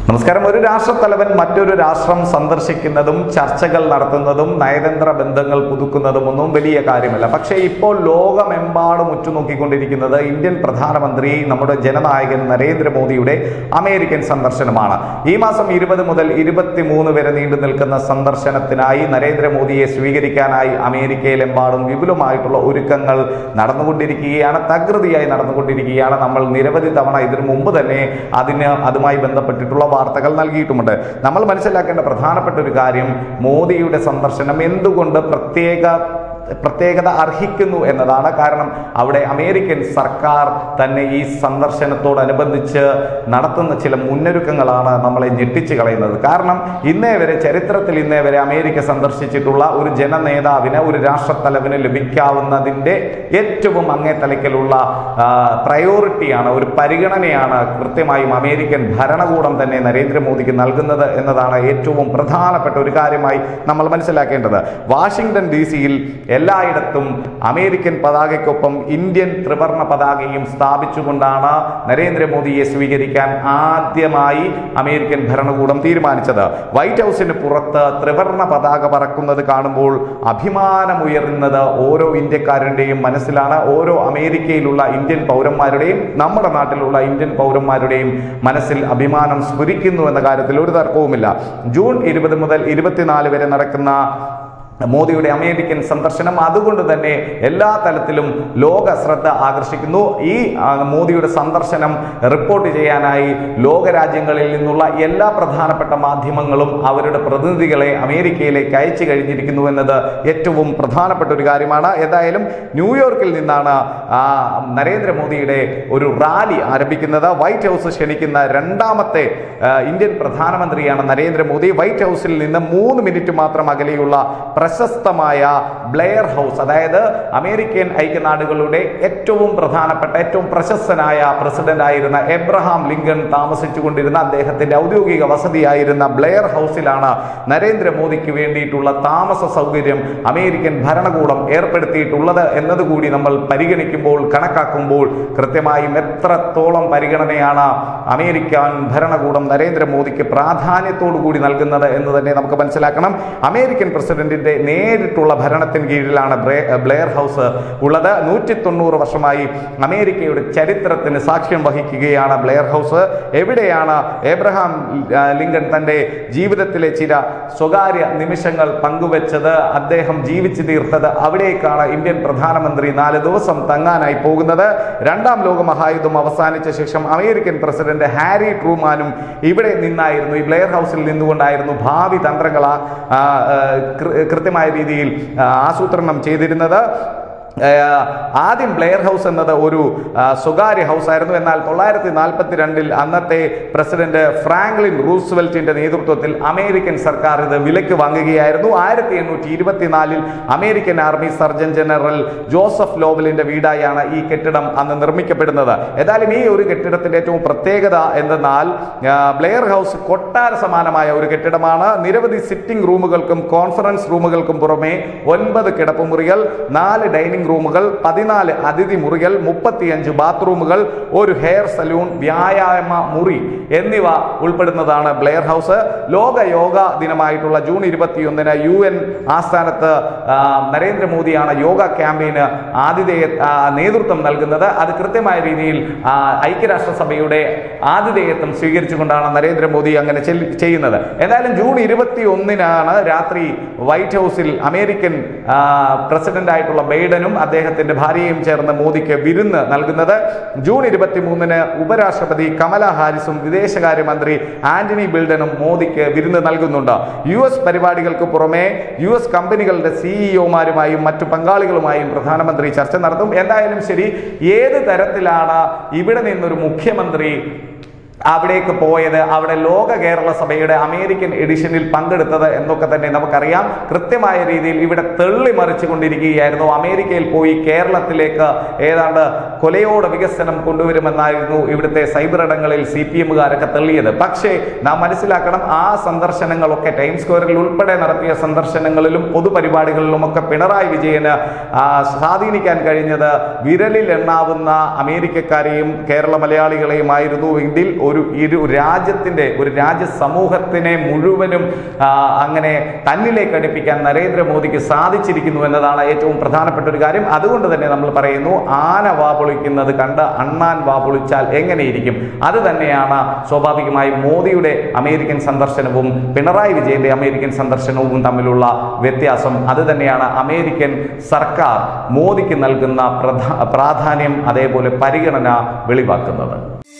നമസ്കാരം ഒരു രാഷ്ട്രത്തലവൻ മറ്റൊരു രാഷ്ട്രം സന്ദർശിക്കുന്നതും ചർച്ചകൾ നടത്തുന്നതും നയതന്ത്ര ബന്ധങ്ങൾ പുതുക്കുന്നതും ഒന്നും വലിയ കാര്യമല്ല പക്ഷേ ഇപ്പോൾ ലോകമെമ്പാടും ഉറ്റുനോക്കിക്കൊണ്ടിരിക്കുന്നത് ഇന്ത്യൻ പ്രധാനമന്ത്രി നമ്മുടെ ജനനായകൻ നരേന്ദ്രമോദിയുടെ അമേരിക്കൻ സന്ദർശനമാണ് ഈ മാസം ഇരുപത് മുതൽ ഇരുപത്തിമൂന്ന് വരെ നീണ്ടു നിൽക്കുന്ന സന്ദർശനത്തിനായി നരേന്ദ്രമോദിയെ സ്വീകരിക്കാനായി അമേരിക്കയിലെമ്പാടും വിപുലമായിട്ടുള്ള ഒരുക്കങ്ങൾ നടന്നുകൊണ്ടിരിക്കുകയാണ് തകൃതിയായി നടന്നുകൊണ്ടിരിക്കുകയാണ് നമ്മൾ നിരവധി തവണ ഇതിനു മുമ്പ് തന്നെ അതിന് അതുമായി ബന്ധപ്പെട്ടിട്ടുള്ള വാർത്തകൾ നൽകിയിട്ടുമുണ്ട് നമ്മൾ മനസ്സിലാക്കേണ്ട പ്രധാനപ്പെട്ട ഒരു കാര്യം മോദിയുടെ സന്ദർശനം എന്തുകൊണ്ട് പ്രത്യേക പ്രത്യേകത അർഹിക്കുന്നു എന്നതാണ് കാരണം അവിടെ അമേരിക്കൻ സർക്കാർ തന്നെ ഈ സന്ദർശനത്തോടനുബന്ധിച്ച് നടത്തുന്ന ചില മുന്നൊരുക്കങ്ങളാണ് നമ്മളെ ഞെട്ടിച്ചു കളയുന്നത് കാരണം ഇന്നേ വരെ ചരിത്രത്തിൽ ഇന്നേ വരെ അമേരിക്ക സന്ദർശിച്ചിട്ടുള്ള ഒരു ജനനേതാവിന് ഒരു രാഷ്ട്രത്തലവിന് ലഭിക്കാവുന്നതിൻ്റെ ഏറ്റവും അങ്ങേ തലയ്ക്കലുള്ള പ്രയോറിറ്റിയാണ് ഒരു പരിഗണനയാണ് കൃത്യമായും അമേരിക്കൻ ഭരണകൂടം തന്നെ നരേന്ദ്രമോദിക്ക് നൽകുന്നത് എന്നതാണ് ഏറ്റവും പ്രധാനപ്പെട്ട ഒരു കാര്യമായി നമ്മൾ മനസ്സിലാക്കേണ്ടത് വാഷിംഗ്ടൺ ഡി സിയിൽ എല്ലായിടത്തും അമേരിക്കൻ പതാകയ്ക്കൊപ്പം ഇന്ത്യൻ ത്രിവർണ പതാകയും സ്ഥാപിച്ചുകൊണ്ടാണ് നരേന്ദ്രമോദിയെ സ്വീകരിക്കാൻ ആദ്യമായി അമേരിക്കൻ ഭരണകൂടം തീരുമാനിച്ചത് വൈറ്റ് ഹൗസിന് പുറത്ത് ത്രിവർണ പതാക പറക്കുന്നത് കാണുമ്പോൾ അഭിമാനമുയരുന്നത് ഓരോ ഇന്ത്യക്കാരൻ്റെയും മനസ്സിലാണ് ഓരോ അമേരിക്കയിലുള്ള ഇന്ത്യൻ പൗരന്മാരുടെയും നമ്മുടെ നാട്ടിലുള്ള ഇന്ത്യൻ പൗരന്മാരുടെയും മനസ്സിൽ അഭിമാനം സ്ഫുരിക്കുന്നു എന്ന കാര്യത്തിൽ ഒരു തർക്കവുമില്ല ജൂൺ ഇരുപത് മുതൽ ഇരുപത്തിനാല് വരെ നടക്കുന്ന മോദിയുടെ അമേരിക്കൻ സന്ദർശനം അതുകൊണ്ട് തന്നെ എല്ലാ തലത്തിലും ലോക ശ്രദ്ധ ആകർഷിക്കുന്നു ഈ ആ, മോദിയുടെ സന്ദർശനം റിപ്പോർട്ട് ചെയ്യാനായി ലോകരാജ്യങ്ങളിൽ നിന്നുള്ള എല്ലാ പ്രധാനപ്പെട്ട മാധ്യമങ്ങളും അവരുടെ പ്രതിനിധികളെ അമേരിക്കയിലേക്ക് അയച്ചു കഴിഞ്ഞിരിക്കുന്നു എന്നത് ഏറ്റവും പ്രധാനപ്പെട്ട ഒരു കാര്യമാണ് ഏതായാലും ന്യൂയോർക്കിൽ നിന്നാണ് ആ, നരേന്ദ്രമോദിയുടെ ഒരു റാലി ആരംഭിക്കുന്നത് വൈറ്റ് ഹൗസ് ക്ഷണിക്കുന്ന രണ്ടാമത്തെ ആ, ഇന്ത്യൻ പ്രധാനമന്ത്രിയാണ് നരേന്ദ്രമോദി വൈറ്റ് ഹൗസിൽ നിന്ന് മൂന്ന് മിനിറ്റ് മാത്രം അകലെയുള്ള പ്രശസ്തമായ ബ്ലെയർ ഹൗസ് അതായത് അമേരിക്കൻ ഐക്യനാടുകളുടെ ഏറ്റവും പ്രധാനപ്പെട്ട ഏറ്റവും പ്രശസ്തനായ പ്രസിഡന്റ് ആയിരുന്ന എബ്രഹാം ലിങ്കൺ താമസിച്ചുകൊണ്ടിരുന്ന അദ്ദേഹത്തിന്റെ ഔദ്യോഗിക വസതിയായിരുന്ന ബ്ലെയർ ഹൗസിലാണ് നരേന്ദ്രമോദിക്ക് വേണ്ടിയിട്ടുള്ള താമസ സൗകര്യം അമേരിക്കൻ ഭരണകൂടം ഏർപ്പെടുത്തിയിട്ടുള്ളത് എന്നതുകൂടി നമ്മൾ പരിഗണിക്കുമ്പോൾ കണക്കാക്കുമ്പോൾ കൃത്യമായും എത്രത്തോളം പരിഗണനയാണ് അമേരിക്കൻ ഭരണകൂടം നരേന്ദ്രമോദിക്ക് പ്രാധാന്യത്തോടു കൂടി നൽകുന്നത് എന്ന് തന്നെ നമുക്ക് മനസ്സിലാക്കണം അമേരിക്കൻ പ്രസിഡന്റിന്റെ നേരിട്ടുള്ള ഭരണത്തിന് കീഴിലാണ് ബ്രേ- ബ്ലെയർ ഹൗസ് ഉള്ളത് നൂറ്റി തൊണ്ണൂറ് വർഷമായി അമേരിക്കയുടെ ചരിത്രത്തിന് സാക്ഷ്യം വഹിക്കുകയാണ് ബ്ലെയർ ഹൗസ് എവിടെയാണ് എബ്രഹാം ആ, ലിങ്കൺ തന്റെ ജീവിതത്തിലെ ചില സ്വകാര്യ നിമിഷങ്ങൾ പങ്കുവച്ചത് അദ്ദേഹം ജീവിച്ചു തീർത്തത് അവിടേക്കാണ് ഇന്ത്യൻ പ്രധാനമന്ത്രി നാല് ദിവസം തങ്ങാനായി പോകുന്നത് രണ്ടാം ലോക മഹായുദ്ധം അവസാനിച്ച ശേഷം അമേരിക്കൻ പ്രസിഡന്റ് ഹാരി ട്രൂമാനും ഇവിടെ നിന്നായിരുന്നു ഈ ബ്ലെയർ ഹൗസിൽ നിന്നുകൊണ്ടായിരുന്നു ഭാവി തന്ത്രങ്ങൾ ആ, ആ, കൃ- കൃത്യമായ രീതിയിൽ ആ, ആസൂത്രണം ചെയ്തിരുന്നത് ഏഹ് ആദ്യം ബ്ലെയർ ഹൗസ് എന്നത് ഒരു ആ, സ്വകാര്യ ഹൗസ് ആയിരുന്നു എന്നാൽ തൊള്ളായിരത്തി നാൽപ്പത്തി രണ്ടിൽ അന്നത്തെ പ്രസിഡന്റ് ഫ്രാങ്ക്ലിൻ റൂസ്വെൽറ്റിന്റെ നേതൃത്വത്തിൽ അമേരിക്കൻ സർക്കാർ ഇത് വിലക്ക് വാങ്ങുകയായിരുന്നു ആയിരത്തി എണ്ണൂറ്റി ഇരുപത്തിനാലിൽ American army surgeon general Joseph ലോവലിന്റെ വീടായാണ് ഈ കെട്ടിടം അന്ന് നിർമ്മിക്കപ്പെടുന്നത് ഏതായാലും ഈ ഒരു കെട്ടിടത്തിന്റെ ഏറ്റവും പ്രത്യേകത എന്തെന്നാൽ ആ, ബ്ലെയർ ഹൗസ് കൊട്ടാര സമാനമായ ഒരു കെട്ടിടമാണ് നിരവധി സിറ്റിംഗ് റൂമുകൾക്കും കോൺഫറൻസ് റൂമുകൾക്കും പുറമെ ഒൻപത് കിടപ്പുമുറികൾ നാല് ഡൈനിങ് റൂമുകൾ പതിനാല് അതിഥി മുറികൾ മുപ്പത്തിയഞ്ച് ബാത്റൂമുകൾ ഒരു ഹെയർ സലൂൺ വ്യായാമ മുറി എന്നിവ ഉൾപ്പെടുന്നതാണ് ബ്ലെയർ ഹൗസ് ലോക യോഗ ദിനമായിട്ടുള്ള ജൂൺ ഇരുപത്തിയൊന്നിന് യു എൻ ആസ്ഥാനത്ത് ആ, നരേന്ദ്രമോദിയാണ് യോഗ ക്യാമ്പയിന് ആതിഥേയ ആ, നേതൃത്വം നൽകുന്നത് അത് കൃത്യമായ രീതിയിൽ ആ, ഐക്യരാഷ്ട്രസഭയുടെ ആതിഥേയത്വം സ്വീകരിച്ചുകൊണ്ടാണ് നരേന്ദ്രമോദി അങ്ങനെ ചെൽ- ചെയ്യുന്നത് എന്തായാലും ജൂൺ ഇരുപത്തി ഒന്നിനാണ് രാത്രി വൈറ്റ് ഹൗസിൽ അമേരിക്കൻ ആ, പ്രസിഡന്റ് ആയിട്ടുള്ള ബൈഡനും അദ്ദേഹത്തിന്റെ ഭാര്യയും ചേർന്ന് മോദിക്ക് വിരുന്ന് നൽകുന്നത് ജൂൺ ഇരുപത്തി മൂന്നിന് ഉപരാഷ്ട്രപതി കമല ഹാരിസും വിദേശകാര്യമന്ത്രി ആന്റണി ബിൽഡനും മോദിക്ക് വിരുന്ന് നൽകുന്നുണ്ട് യു എസ് പരിപാടികൾക്ക് പുറമെ യു എസ് കമ്പനികളുടെ സിഇഒമാരുമായും മറ്റു പങ്കാളികളുമായും പ്രധാനമന്ത്രി ചർച്ച നടത്തും എന്തായാലും ശരി ഏത് തരത്തിലാണ് ഇവിടെ നിന്നൊരു മുഖ്യമന്ത്രി അവിടേക്ക് പോയത് അവിടെ ലോക കേരള സഭയുടെ അമേരിക്കൻ എഡിഷനിൽ പങ്കെടുത്തത് എന്നൊക്കെ തന്നെ നമുക്കറിയാം കൃത്യമായ രീതിയിൽ ഇവിടെ തെള്ളിമറിച്ചു കൊണ്ടിരിക്കുകയായിരുന്നു അമേരിക്കയിൽ പോയി കേരളത്തിലേക്ക് ഏതാണ്ട് കൊലയോടെ വികസനം കൊണ്ടുവരുമെന്നായിരുന്നു ഇവിടുത്തെ സൈബർ ഇടങ്ങളിൽ സി പി എമ്മുകാരൊക്കെ തെള്ളിയത് പക്ഷേ നാം മനസ്സിലാക്കണം ആ സന്ദർശനങ്ങളൊക്കെ ടൈം സ്ക്വയറിൽ ഉൾപ്പെടെ നടത്തിയ സന്ദർശനങ്ങളിലും പൊതുപരിപാടികളിലും ഒക്കെ പിണറായി വിജയന് ആ, സ്വാധീനിക്കാൻ കഴിഞ്ഞത് വിരലിൽ എണ്ണാവുന്ന അമേരിക്കക്കാരെയും കേരള മലയാളികളെയും ആയിരുന്നു എങ്കിൽ ഒരു ഇരു രാജ്യത്തിന്റെ ഒരു രാജ്യ സമൂഹത്തിനെ മുഴുവനും ആ, അങ്ങനെ തന്നിലേക്ക് അടുപ്പിക്കാൻ നരേന്ദ്രമോദിക്ക് സാധിച്ചിരിക്കുന്നു എന്നതാണ് ഏറ്റവും പ്രധാനപ്പെട്ട ഒരു കാര്യം അതുകൊണ്ട് തന്നെ നമ്മൾ പറയുന്നു ആന വാപൊളിക്കുന്നത് കണ്ട് അണ്ണാൻ വാപൊളിച്ചാൽ എങ്ങനെയിരിക്കും അത് തന്നെയാണ് സ്വാഭാവികമായും മോദിയുടെ അമേരിക്കൻ സന്ദർശനവും പിണറായി വിജയന്റെ അമേരിക്കൻ സന്ദർശനവും തമ്മിലുള്ള വ്യത്യാസം അത് തന്നെയാണ് അമേരിക്കൻ സർക്കാർ മോദിക്ക് നൽകുന്ന പ്രധാ പ്രാധാന്യം അതേപോലെ പരിഗണന വെളിവാക്കുന്നത്